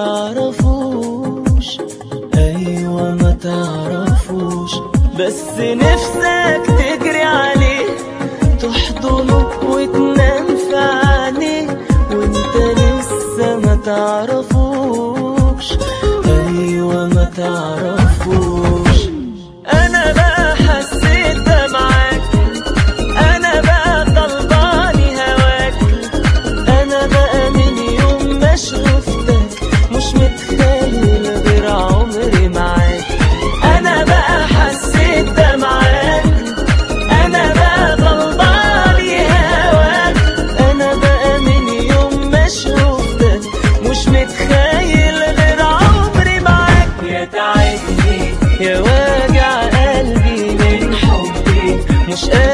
تعرفوش ايوه ما تعرفوش بس نفسك تجري عليه تحضنه وتنام في عينيه وانت لسه ما تعرفوش ايوه ما تعرفوش انا بقى حسيت ده معاك انا بقى طلباني هواك انا بقى من يوم ما شفتك مش متخيل غير عمري معاك انا بقى حسيت ده معاك انا بقى طلباني هواك انا بقى من يوم ما شفتك مش متخيل غير عمري معاك يا تعبني يا واجع قلبي من حبي مش قادر